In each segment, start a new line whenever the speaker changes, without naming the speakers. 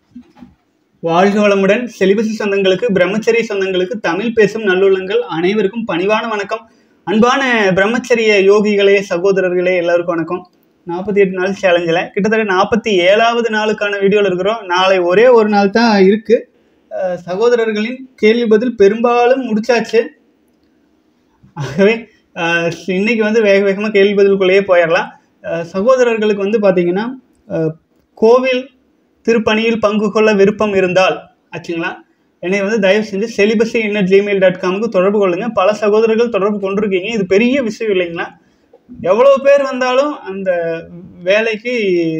வாழ்க வளமுடன் செலிபசி சொந்தங்களுக்கு பிரம்மச்சரிய சொந்தங்களுக்கு தமிழ் பேசும் நல்லுள்ளங்கள் அனைவருக்கும் பணிவான வணக்கம் அன்பான பிரம்மச்சரிய யோகிகளே சகோதரர்களே எல்லாருக்கும் வணக்கம் நாற்பத்தி எட்டு நாள் சேலஞ்சில் கிட்டத்தட்ட நாற்பத்தி ஏழாவது நாளுக்கான வீடியோவில் இருக்கிறோம் நாளை ஒரே ஒரு நாள் தான் இருக்குது அஹ் சகோதரர்களின் கேள்வி பதில் பெரும்பாலும் முடிச்சாச்சு ஆகவே அஹ் இன்னைக்கு வந்து வேக வேகமாக கேள்வி பதிலுக்குள்ளேயே போயிடலாம் அஹ் சகோதரர்களுக்கு வந்து பார்த்தீங்கன்னா அஹ் கோவில் திருப்பணியில் பங்கு கொள்ள விருப்பம் இருந்தால் ஆச்சுங்களா என்னை வந்து தயவு செஞ்சு செலிபஸி இன்னட் ஜிமெயில் டாட் காமுக்கு தொடர்பு கொள்ளுங்க பல சகோதரர்கள் தொடர்பு கொண்டிருக்கீங்க இது பெரிய விஷயம் இல்லைங்களா எவ்வளோ பேர் வந்தாலும் அந்த வேலைக்கு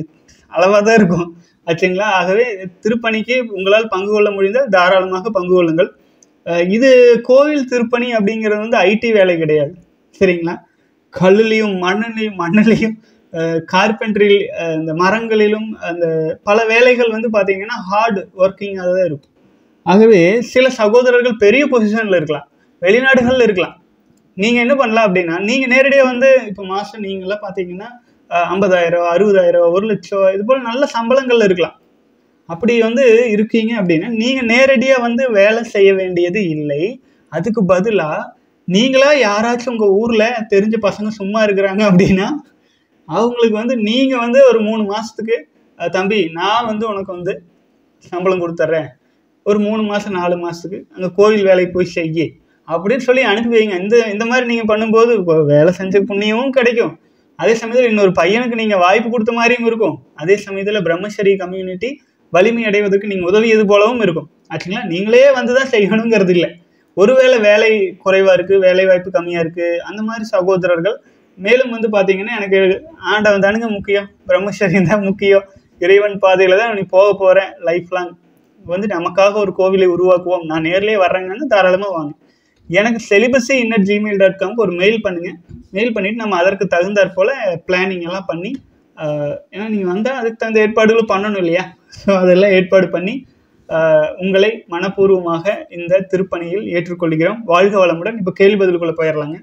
அளவாக தான் இருக்கும் ஆச்சுங்களா ஆகவே திருப்பணிக்கு உங்களால் பங்கு கொள்ள முடிந்தால் தாராளமாக பங்கு கொள்ளுங்கள் அஹ் இது கோவில் திருப்பணி அப்படிங்கிறது வந்து ஐடி வேலை கிடையாது சரிங்களா கல்லுலையும் மண்ணிலையும் மண்ணிலையும் கார்பென்ட்ரியில் இந்த மரங்களிலும் அந்த பல வேலைகள் வந்து பார்த்தீங்கன்னா ஹார்ட் ஒர்க்கிங்காக தான் இருக்கும் ஆகவே சில சகோதரர்கள் பெரிய பொசிஷனில் இருக்கலாம் வெளிநாடுகளில் இருக்கலாம் நீங்கள் என்ன பண்ணலாம் அப்படின்னா நீங்கள் நேரடியாக வந்து இப்போ மாதம் நீங்களாம் பார்த்தீங்கன்னா ஐம்பதாயிரம் அறுபதாயிரம் ஒரு லட்சம் இது போல் நல்ல சம்பளங்கள் இருக்கலாம் அப்படி வந்து இருக்கீங்க அப்படின்னா நீங்கள் நேரடியாக வந்து வேலை செய்ய வேண்டியது இல்லை அதுக்கு பதிலாக நீங்களா யாராச்சும் உங்கள் ஊரில் தெரிஞ்ச பசங்க சும்மா இருக்கிறாங்க அப்படின்னா அவங்களுக்கு வந்து நீங்கள் வந்து ஒரு மூணு மாதத்துக்கு தம்பி நான் வந்து உனக்கு வந்து சம்பளம் கொடுத்துட்றேன் ஒரு மூணு மாதம் நாலு மாதத்துக்கு அங்கே கோவில் வேலைக்கு போய் செய்யி அப்படின்னு சொல்லி அனுப்பி வைங்க இந்த இந்த மாதிரி நீங்கள் பண்ணும்போது இப்போ வேலை செஞ்ச புண்ணியமும் கிடைக்கும் அதே சமயத்தில் இன்னொரு பையனுக்கு நீங்கள் வாய்ப்பு கொடுத்த மாதிரியும் இருக்கும் அதே சமயத்தில் பிரம்மச்சரி கம்யூனிட்டி வலிமை அடைவதற்கு நீங்கள் உதவியது போலவும் இருக்கும் ஆச்சுங்களா நீங்களே வந்து தான் செய்யணுங்கிறது இல்லை ஒருவேளை வேலை குறைவாக இருக்குது வேலை வாய்ப்பு கம்மியாக இருக்குது அந்த மாதிரி சகோதரர்கள் மேலும் வந்து பார்த்தீங்கன்னா எனக்கு ஆண்டவன் தானுங்க முக்கியம் பிரம்மச்சரியம் தான் முக்கியம் இறைவன் பாதையில் தான் நீ போக போகிறேன் லைஃப் லாங் வந்து நமக்காக ஒரு கோவிலை உருவாக்குவோம் நான் நேர்லேயே வர்றேங்கன்னு தாராளமாக வாங்க எனக்கு செலிபஸி இன்னட் ஜிமெயில் டாட் காம்க்கு ஒரு மெயில் பண்ணுங்கள் மெயில் பண்ணிவிட்டு நம்ம அதற்கு தகுந்தாற் போல் பிளானிங் எல்லாம் பண்ணி ஏன்னா நீங்கள் வந்தால் அதுக்கு தகுந்த ஏற்பாடுகளும் பண்ணணும் இல்லையா ஸோ அதெல்லாம் ஏற்பாடு பண்ணி உங்களை மனப்பூர்வமாக இந்த திருப்பணியில் ஏற்றுக்கொள்கிறோம் வாழ்க வளமுடன் இப்போ கேள்வி பதிலுக்குள்ளே போயிடலாங்க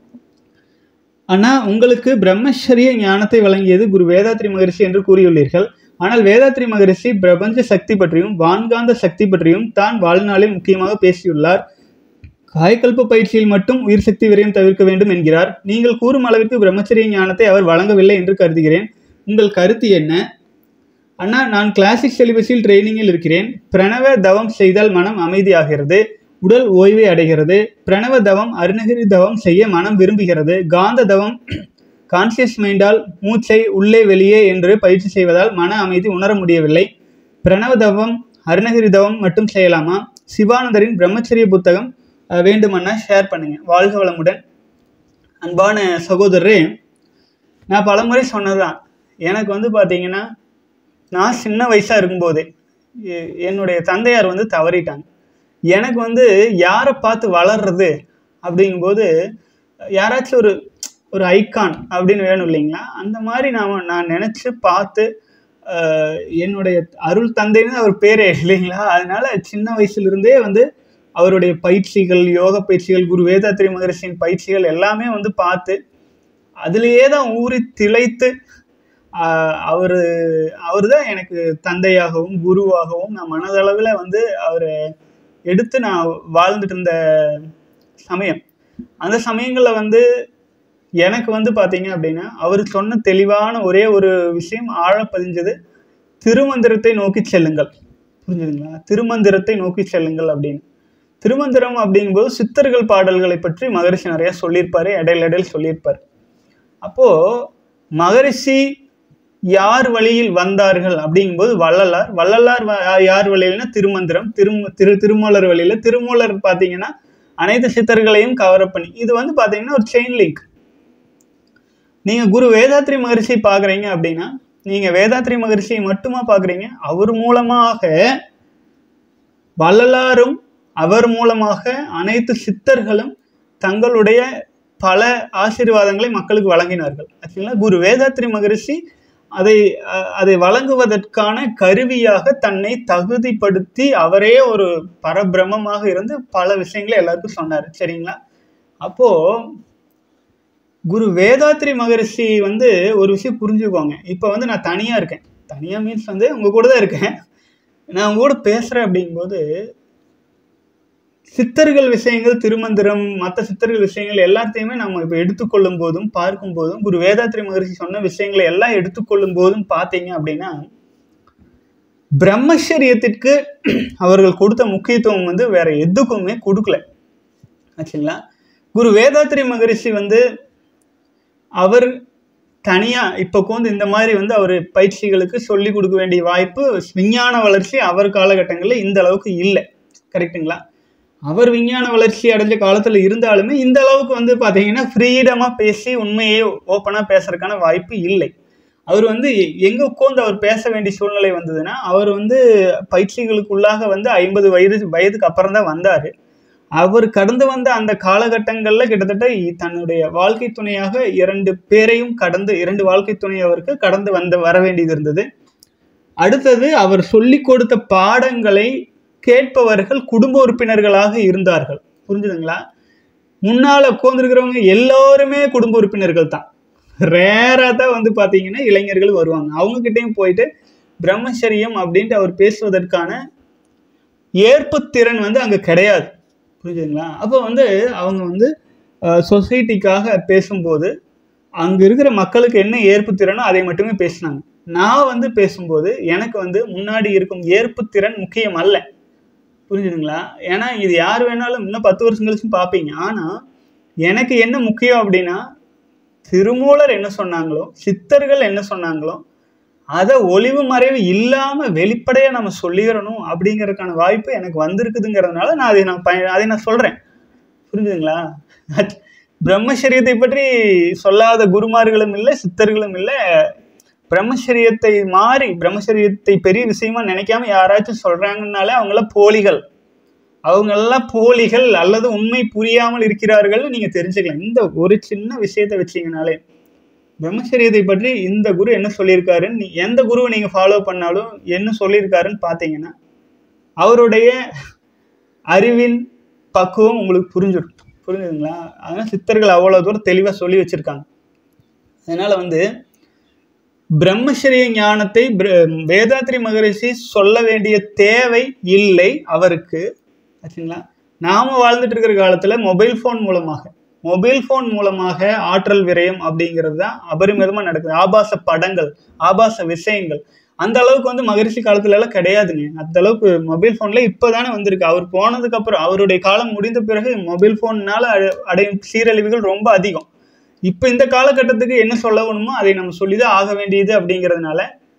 ஆனால் உங்களுக்கு பிரம்மச்சரிய ஞானத்தை வழங்கியது குரு வேதாத்ரி மகரிஷி என்று கூறியுள்ளீர்கள் ஆனால் வேதாத்ரி மகரிஷி பிரபஞ்ச சக்தி பற்றியும் வான்காந்த சக்தி பற்றியும் தான் வாழ்நாளில் முக்கியமாக பேசியுள்ளார் காய்கல்ப பயிற்சியில் மட்டும் உயிர் சக்தி விரயம் தவிர்க்க வேண்டும் என்கிறார் நீங்கள் கூறும் அளவிற்கு பிரம்மச்சரிய ஞானத்தை அவர் வழங்கவில்லை என்று கருதுகிறேன் உங்கள் கருத்து என்ன அண்ணா நான் கிளாசிக் செலிபஸில் ட்ரைனிங்கில் இருக்கிறேன் பிரணவ தவம் செய்தால் மனம் அமைதியாகிறது உடல் ஓய்வை அடைகிறது பிரணவ தவம் அருணகிரி தவம் செய்ய மனம் விரும்புகிறது காந்த தவம் கான்சியஸ் மைண்டால் மூச்சை உள்ளே வெளியே என்று பயிற்சி செய்வதால் மன அமைதி உணர முடியவில்லை பிரணவ தவம் அருணகிரி தவம் மட்டும் செய்யலாமா சிவானந்தரின் பிரம்மச்சரிய புத்தகம் வேண்டுமன்னா ஷேர் பண்ணுங்க வாழ்க வளமுடன் அன்பான சகோதரரே நான் பலமுறை சொன்னதுதான் எனக்கு வந்து பார்த்தீங்கன்னா நான் சின்ன வயசாக இருக்கும்போதே என்னுடைய தந்தையார் வந்து தவறிட்டாங்க எனக்கு வந்து யாரை பார்த்து வளர்றது அப்படிங்கும்போது யாராச்சும் ஒரு ஒரு ஐக்கான் அப்படின்னு வேணும் இல்லைங்களா அந்த மாதிரி நான் நான் நினச்சி பார்த்து என்னுடைய அருள் தந்தைன்னு அவர் பேரே இல்லைங்களா அதனால சின்ன வயசுலேருந்தே வந்து அவருடைய பயிற்சிகள் யோக பயிற்சிகள் குரு வேதாத்திரி மகரிஷியின் பயிற்சிகள் எல்லாமே வந்து பார்த்து அதுலேயே தான் ஊறி திளைத்து அவர் அவர் தான் எனக்கு தந்தையாகவும் குருவாகவும் நான் மனதளவில் வந்து அவரை எடுத்து நான் வாழ்ந்துட்டு இருந்த சமயம் அந்த சமயங்களில் வந்து எனக்கு வந்து பார்த்தீங்க அப்படின்னா அவர் சொன்ன தெளிவான ஒரே ஒரு விஷயம் ஆழ பதிஞ்சது திருமந்திரத்தை நோக்கி செல்லுங்கள் புரிஞ்சுதுங்களா திருமந்திரத்தை நோக்கி செல்லுங்கள் அப்படின்னு திருமந்திரம் அப்படிங்கும்போது சித்தர்கள் பாடல்களை பற்றி மகரிஷி நிறையா சொல்லியிருப்பாரு இடையில இடையில சொல்லியிருப்பார் அப்போது மகரிஷி யார் வழியில் வந்தார்கள் அப்படிங்கும்போது வள்ளலார் வள்ளலார் யார் வழியில்னா திருமந்திரம் திரு திரு திருமூலர் வழியில் திருமூலர் பார்த்தீங்கன்னா அனைத்து சித்தர்களையும் கவர் பண்ணி இது வந்து பார்த்தீங்கன்னா ஒரு செயின் லிங்க் நீங்கள் குரு வேதாத்ரி மகரிஷி பார்க்குறீங்க அப்படின்னா நீங்கள் வேதாத்ரி மகரிஷியை மட்டுமா பார்க்குறீங்க அவர் மூலமாக வள்ளலாரும் அவர் மூலமாக அனைத்து சித்தர்களும் தங்களுடைய பல ஆசீர்வாதங்களை மக்களுக்கு வழங்கினார்கள் ஆக்சுவலா குரு வேதாத்ரி மகரிஷி அதை அதை வழங்குவதற்கான கருவியாக தன்னை தகுதிப்படுத்தி அவரே ஒரு பரபிரமமாக இருந்து பல விஷயங்களை எல்லாருக்கும் சொன்னார் சரிங்களா அப்போ குரு வேதாத்ரி மகரிஷி வந்து ஒரு விஷயம் புரிஞ்சுக்கோங்க இப்போ வந்து நான் தனியாக இருக்கேன் தனியாக மீன்ஸ் வந்து உங்கள் கூட தான் இருக்கேன் நான் உங்க கூட பேசுறேன் அப்படிங்கும்போது சித்தர்கள் விஷயங்கள் திருமந்திரம் மற்ற சித்தர்கள் விஷயங்கள் எல்லாத்தையுமே நம்ம இப்போ எடுத்துக்கொள்ளும் போதும் பார்க்கும் போதும் குரு வேதாத்ரி மகரிஷி சொன்ன விஷயங்களை எல்லாம் எடுத்துக்கொள்ளும் போதும் பார்த்தீங்க அப்படின்னா பிரம்மச்சரியத்திற்கு அவர்கள் கொடுத்த முக்கியத்துவம் வந்து வேற எதுக்குமே கொடுக்கல ஆச்சுங்களா குரு வேதாத்ரி மகரிஷி வந்து அவர் தனியா இப்போ உட்காந்து இந்த மாதிரி வந்து அவர் பயிற்சிகளுக்கு சொல்லி கொடுக்க வேண்டிய வாய்ப்பு விஞ்ஞான வளர்ச்சி அவர் காலகட்டங்களில் இந்த அளவுக்கு இல்லை கரெக்ட்டுங்களா அவர் விஞ்ஞான வளர்ச்சி அடைஞ்ச காலத்தில் இருந்தாலுமே இந்த அளவுக்கு வந்து பார்த்தீங்கன்னா ஃப்ரீடமாக பேசி உண்மையே ஓப்பனாக பேசுறதுக்கான வாய்ப்பு இல்லை அவர் வந்து எங்கே உட்காந்து அவர் பேச வேண்டிய சூழ்நிலை வந்ததுன்னா அவர் வந்து பயிற்சிகளுக்குள்ளாக வந்து ஐம்பது வயது வயதுக்கு அப்புறம் தான் வந்தார் அவர் கடந்து வந்த அந்த காலகட்டங்களில் கிட்டத்தட்ட தன்னுடைய வாழ்க்கை துணையாக இரண்டு பேரையும் கடந்து இரண்டு வாழ்க்கை துணை அவருக்கு கடந்து வந்து வர வேண்டியது இருந்தது அடுத்தது அவர் சொல்லி கொடுத்த பாடங்களை கேட்பவர்கள் குடும்ப உறுப்பினர்களாக இருந்தார்கள் புரிஞ்சுதுங்களா முன்னால் உட்காந்துருக்கிறவங்க எல்லோருமே குடும்ப உறுப்பினர்கள் தான் ரேராக தான் வந்து பார்த்தீங்கன்னா இளைஞர்கள் வருவாங்க அவங்கக்கிட்டையும் போயிட்டு பிரம்மச்சரியம் அப்படின்ட்டு அவர் பேசுவதற்கான ஏற்புத்திறன் வந்து அங்கே கிடையாது புரிஞ்சுதுங்களா அப்போ வந்து அவங்க வந்து சொசைட்டிக்காக பேசும்போது அங்கே இருக்கிற மக்களுக்கு என்ன ஏற்புத்திறனோ அதை மட்டுமே பேசினாங்க நான் வந்து பேசும்போது எனக்கு வந்து முன்னாடி இருக்கும் ஏற்புத்திறன் முக்கியம் அல்ல புரிஞ்சுதுங்களா ஏன்னா இது யார் வேணாலும் இன்னும் பத்து வருஷம் கழிச்சும் பார்ப்பீங்க ஆனால் எனக்கு என்ன முக்கியம் அப்படின்னா திருமூலர் என்ன சொன்னாங்களோ சித்தர்கள் என்ன சொன்னாங்களோ அதை ஒளிவு மறைவு இல்லாமல் வெளிப்படையாக நம்ம சொல்லிடணும் அப்படிங்கிறதுக்கான வாய்ப்பு எனக்கு வந்திருக்குதுங்கிறதுனால நான் அதை நான் பய அதை நான் சொல்கிறேன் புரிஞ்சுதுங்களா பிரம்மச்சரியத்தை பற்றி சொல்லாத குருமார்களும் இல்லை சித்தர்களும் இல்லை பிரம்மச்சரியத்தை மாறி பிரம்மச்சரியத்தை பெரிய விஷயமா நினைக்காம யாராச்சும் சொல்றாங்கனாலே அவங்களாம் போலிகள் அவங்கெல்லாம் போலிகள் அல்லது உண்மை புரியாமல் இருக்கிறார்கள் நீங்க தெரிஞ்சுக்கலாம் இந்த ஒரு சின்ன விஷயத்தை வச்சீங்கனாலே பிரம்மச்சரியத்தை பற்றி இந்த குரு என்ன சொல்லியிருக்காருன்னு நீ எந்த குருவை நீங்க ஃபாலோ பண்ணாலும் என்ன சொல்லியிருக்காருன்னு பார்த்தீங்கன்னா அவருடைய அறிவின் பக்குவம் உங்களுக்கு புரிஞ்சிடும் புரிஞ்சுதுங்களா அதனால சித்தர்கள் அவ்வளோ தூரம் தெளிவாக சொல்லி வச்சிருக்காங்க அதனால வந்து பிரம்மச்சரிய ஞானத்தை வேதாத்ரி மகரிஷி சொல்ல வேண்டிய தேவை இல்லை அவருக்கு ஆச்சுங்களா நாம வாழ்ந்துட்டு இருக்கிற காலத்துல மொபைல் ஃபோன் மூலமாக மொபைல் ஃபோன் மூலமாக ஆற்றல் விரயம் அப்படிங்கிறது தான் அபரிமிதமாக நடக்குது ஆபாச படங்கள் ஆபாச விஷயங்கள் அந்த அளவுக்கு வந்து மகரிஷி காலத்துல எல்லாம் கிடையாதுங்க அந்த அளவுக்கு மொபைல் ஃபோன்ல இப்போதானே வந்திருக்கு அவர் போனதுக்கு அப்புறம் அவருடைய காலம் முடிந்த பிறகு மொபைல் ஃபோன்னால அடையும் சீரழிவுகள் ரொம்ப அதிகம் இப்போ இந்த காலகட்டத்துக்கு என்ன சொல்ல வேணுமோ அதை நம்ம சொல்லிதான் ஆக வேண்டியது அப்படிங்கிறதுனால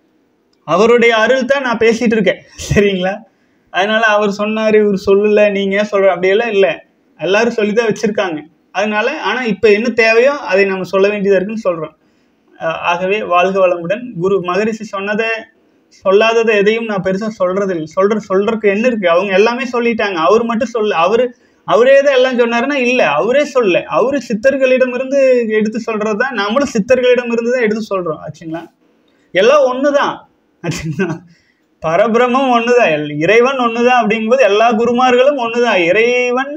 அவருடைய அருள் தான் நான் பேசிட்டு இருக்கேன் சரிங்களா அதனால அவர் சொன்னார் இவர் சொல்லல நீங்க சொல்ற அப்படியெல்லாம் இல்லை எல்லாரும் சொல்லி தான் வச்சிருக்காங்க அதனால ஆனால் இப்போ என்ன தேவையோ அதை நம்ம சொல்ல வேண்டியதாக இருக்குன்னு சொல்கிறோம் ஆகவே வாழ்க வளமுடன் குரு மகரிஷி சொன்னதை சொல்லாததை எதையும் நான் பெருசாக சொல்றது இல்லை சொல்ற சொல்றதுக்கு என்ன இருக்கு அவங்க எல்லாமே சொல்லிட்டாங்க அவர் மட்டும் சொல்ல அவரு அவரே தான் எல்லாம் சொன்னாருன்னா இல்லை அவரே சொல்ல அவரு சித்தர்களிடமிருந்து எடுத்து சொல்றது தான் நம்மளும் சித்தர்களிடம் இருந்து தான் எடுத்து சொல்றோம் ஆச்சுங்களா எல்லாம் ஒன்று தான் ஆச்சுங்களா பரபிரமம் ஒன்று தான் இறைவன் ஒன்று தான் அப்படிங்கும்போது எல்லா குருமார்களும் ஒன்று தான் இறைவன்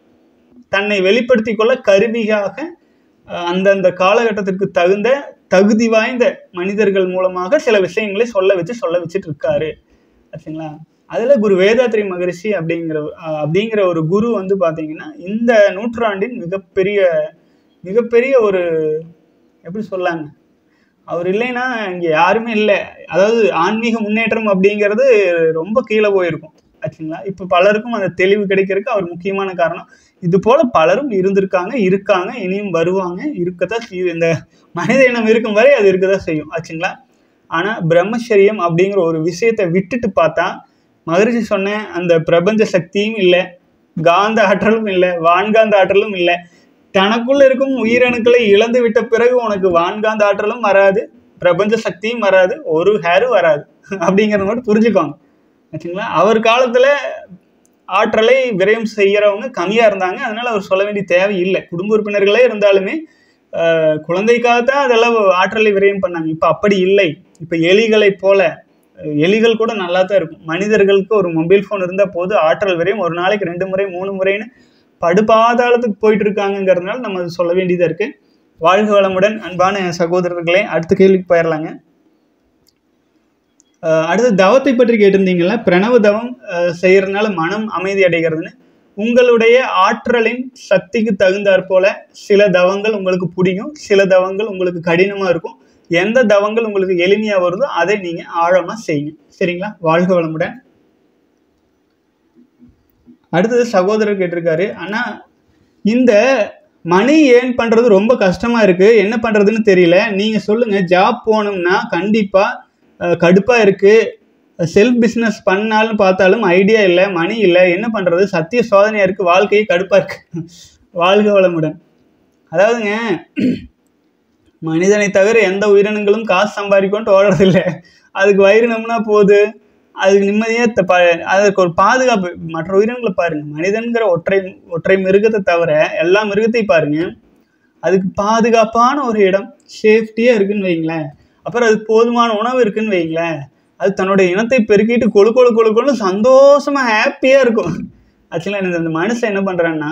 தன்னை வெளிப்படுத்தி கொள்ள கருவியாக அந்தந்த காலகட்டத்திற்கு தகுந்த தகுதி வாய்ந்த மனிதர்கள் மூலமாக சில விஷயங்களை சொல்ல வச்சு சொல்ல வச்சுட்டு இருக்காரு ஆச்சுங்களா அதில் குரு வேதாத்ரி மகரிஷி அப்படிங்கிற அப்படிங்கிற ஒரு குரு வந்து பார்த்தீங்கன்னா இந்த நூற்றாண்டின் மிகப்பெரிய மிகப்பெரிய ஒரு எப்படி சொல்லாங்க அவர் இல்லைன்னா இங்கே யாருமே இல்லை அதாவது ஆன்மீக முன்னேற்றம் அப்படிங்கிறது ரொம்ப கீழே போயிருக்கும் ஆச்சுங்களா இப்போ பலருக்கும் அந்த தெளிவு கிடைக்கிறதுக்கு அவர் முக்கியமான காரணம் இது போல பலரும் இருந்திருக்காங்க இருக்காங்க இனியும் வருவாங்க இருக்கதான் இந்த மனித இனம் இருக்கும் வரை அது இருக்கதான் செய்யும் ஆச்சுங்களா ஆனால் பிரம்மச்சரியம் அப்படிங்கிற ஒரு விஷயத்தை விட்டுட்டு பார்த்தா மகரிஷி சொன்ன அந்த பிரபஞ்ச சக்தியும் இல்லை காந்த ஆற்றலும் இல்லை வான்காந்த ஆற்றலும் இல்லை தனக்குள்ள இருக்கும் உயிரணுக்களை இழந்து விட்ட பிறகு உனக்கு வான்காந்த ஆற்றலும் வராது பிரபஞ்ச சக்தியும் வராது ஒரு ஹேரும் வராது அப்படிங்கிறத மட்டும் புரிஞ்சுக்கோங்க ஆச்சுங்களா அவர் காலத்துல ஆற்றலை விரயம் செய்யறவங்க கம்மியா இருந்தாங்க அதனால அவர் சொல்ல வேண்டிய தேவை இல்லை குடும்ப உறுப்பினர்களே இருந்தாலுமே குழந்தைக்காகத்தான் அதெல்லாம் ஆற்றலை விரயம் பண்ணாங்க இப்போ அப்படி இல்லை இப்போ எலிகளை போல எலிகள் கூட நல்லா தான் இருக்கும் மனிதர்களுக்கு ஒரு மொபைல் ஃபோன் இருந்தால் போது ஆற்றல் விரையும் ஒரு நாளைக்கு ரெண்டு முறை மூணு முறைன்னு படுபாதாளத்துக்கு போயிட்டு இருக்காங்கிறதுனால நம்ம அது சொல்ல வேண்டியதாக இருக்கு வாழ்க வளமுடன் அன்பான சகோதரர்களே அடுத்த கேள்விக்கு போயிடலாங்க அஹ் அடுத்து தவத்தை பற்றி கேட்டிருந்தீங்கல்ல பிரணவ தவம் அஹ் செய்யறதுனால மனம் அமைதி அடைகிறதுன்னு உங்களுடைய ஆற்றலின் சக்திக்கு தகுந்தாற் போல சில தவங்கள் உங்களுக்கு பிடிக்கும் சில தவங்கள் உங்களுக்கு கடினமாக இருக்கும் எந்த தவங்கள் உங்களுக்கு எளிமையாக வருதோ அதை நீங்கள் ஆழமாக செய்யுங்க சரிங்களா வாழ்க வளமுடன் அடுத்தது சகோதரர் கேட்டிருக்காரு ஆனா இந்த மணி ஏர்ன் பண்றது ரொம்ப கஷ்டமா இருக்கு என்ன பண்றதுன்னு தெரியல நீங்க சொல்லுங்க ஜாப் போனோம்னா கண்டிப்பா அஹ், கடுப்பா இருக்கு செல்ஃப் பிஸ்னஸ் பண்ணாலும் பார்த்தாலும் ஐடியா இல்லை மணி இல்லை என்ன பண்றது சத்திய சோதனையா இருக்கு வாழ்க்கையே கடுப்பா இருக்கு வாழ்க வளமுடன் அதாவதுங்க மனிதனை தவிர எந்த உயிரினங்களும் காசு சம்பாதிக்கொண்டு ஓடுறதில்ல அதுக்கு வயிறு நம்பினா போகுது அதுக்கு நிம்மதியாக ப அதுக்கு ஒரு பாதுகாப்பு மற்ற உயிரினங்களை பாருங்க மனிதன்கிற ஒற்றை ஒற்றை மிருகத்தை தவிர எல்லா மிருகத்தையும் பாருங்க அதுக்கு பாதுகாப்பான ஒரு இடம் சேஃப்டியாக இருக்குன்னு வைங்களேன் அப்புறம் அதுக்கு போதுமான உணவு இருக்குன்னு வைங்களேன் அது தன்னுடைய இனத்தை பெருக்கிட்டு கொழு கொழு கொழு கொழு சந்தோஷமா ஹாப்பியாக இருக்கும் ஆக்சுவலாக எனக்கு இந்த மனுஷன் என்ன பண்ணுறான்னா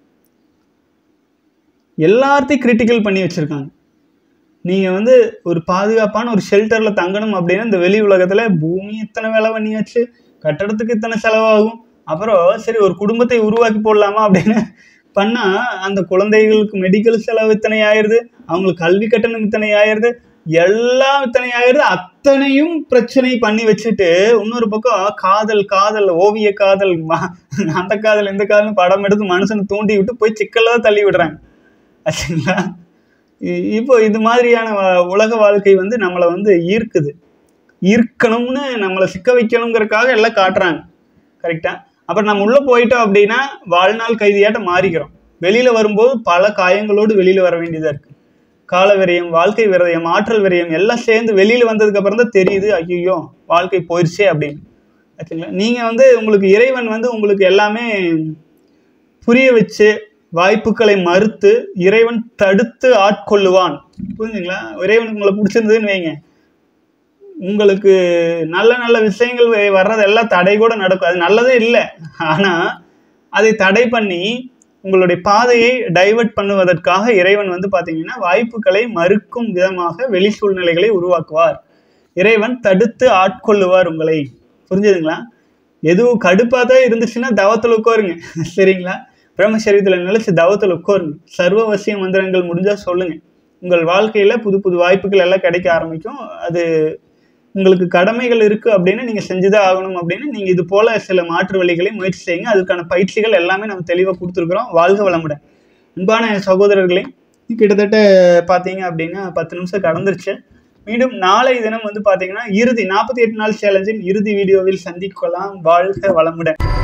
எல்லாத்தையும் கிரிட்டிக்கல் பண்ணி வச்சுருக்காங்க நீங்கள் வந்து ஒரு பாதுகாப்பான ஒரு ஷெல்டரில் தங்கணும் அப்படின்னா இந்த வெளி உலகத்தில் பூமி இத்தனை வேலை பண்ணியாச்சு கட்டடத்துக்கு இத்தனை செலவாகும் அப்புறம் சரி ஒரு குடும்பத்தை உருவாக்கி போடலாமா அப்படின்னு பண்ணால் அந்த குழந்தைகளுக்கு மெடிக்கல் செலவு இத்தனை ஆயிடுது அவங்களுக்கு கல்வி கட்டணம் இத்தனை ஆயிடுது எல்லாம் இத்தனை ஆயிடுது அத்தனையும் பிரச்சனை பண்ணி வச்சுட்டு இன்னொரு பக்கம் காதல் காதல் ஓவிய காதல் ம- அந்த காதல் இந்த காதல்னு படம் எடுத்து மனுஷனை தூண்டி விட்டு போய் சிக்கல்ல தான் தள்ளி விடுறாங்க ஆச்சுங்களா இ- இப்போ இது மாதிரியான வ- உலக வாழ்க்கை வந்து நம்மளை வந்து ஈர்க்குது ஈர்க்கணும்னு நம்மளை சிக்க வைக்கணுங்கிறதுக்காக எல்லாம் காட்டுறாங்க கரெக்டா அப்புறம் நம்ம உள்ள போயிட்டோம் அப்படின்னா வாழ்நாள் கைதியாட்ட மாறிக்கிறோம் வெளியில வரும்போது பல காயங்களோடு வெளியில வர வேண்டியதா இருக்கு கால விரயம் வாழ்க்கை விரயம் ஆற்றல் விரயம் எல்லாம் சேர்ந்து வெளியில வந்ததுக்கு அப்புறம் தான் தெரியுது ஐயோ வாழ்க்கை போயிடுச்சே அப்படின்னு ஆச்சுங்களா நீங்க வந்து உங்களுக்கு இறைவன் வந்து உங்களுக்கு எல்லாமே புரிய வச்சு வாய்ப்புகளை மறுத்து இறைவன் தடுத்து ஆட்கொள்ளுவான் புரிஞ்சுங்களா இறைவனுக்கு உங்களை பிடிச்சிருந்ததுன்னு வைங்க உங்களுக்கு நல்ல நல்ல விஷயங்கள் வ- வர்றதெல்லாம் தடை கூட நடக்கும் அது நல்லதே இல்லை ஆனா அதை தடை பண்ணி உங்களுடைய பாதையை டைவர்ட் பண்ணுவதற்காக இறைவன் வந்து பாத்தீங்கன்னா வாய்ப்புகளை மறுக்கும் விதமாக வெளி சூழ்நிலைகளை உருவாக்குவார் இறைவன் தடுத்து ஆட்கொள்ளுவார் உங்களை புரிஞ்சுதுங்களா எதுவும் கடுப்பாக தான் இருந்துச்சுன்னா தவத்தில் உட்காருங்க சரிங்களா பிரம்மசரீரத்தில் நிலைச்சு தவத்தில் உட்காருங்க சர்வவசிய மந்திரங்கள் முடிஞ்சா சொல்லுங்க உங்கள் வாழ்க்கையில புது புது வாய்ப்புகள் எல்லாம் கிடைக்க ஆரம்பிக்கும் அது உங்களுக்கு கடமைகள் இருக்கு அப்படின்னு நீங்க செஞ்சுதான் ஆகணும் அப்படின்னு நீங்க இது போல சில மாற்று வழிகளை முயற்சி செய்யுங்க அதுக்கான பயிற்சிகள் எல்லாமே நம்ம தெளிவாக கொடுத்துருக்குறோம் வாழ்க வளமுடன் அன்பான சகோதரர்களே கிட்டத்தட்ட பார்த்தீங்க அப்படின்னா பத்து நிமிஷம் கடந்துருச்சு மீண்டும் நாளை தினம் வந்து பார்த்தீங்கன்னா இறுதி நாற்பத்தி எட்டு நாள் சேலஞ்சின் இறுதி வீடியோவில் சந்திக்கலாம் வாழ்க வளமுடன்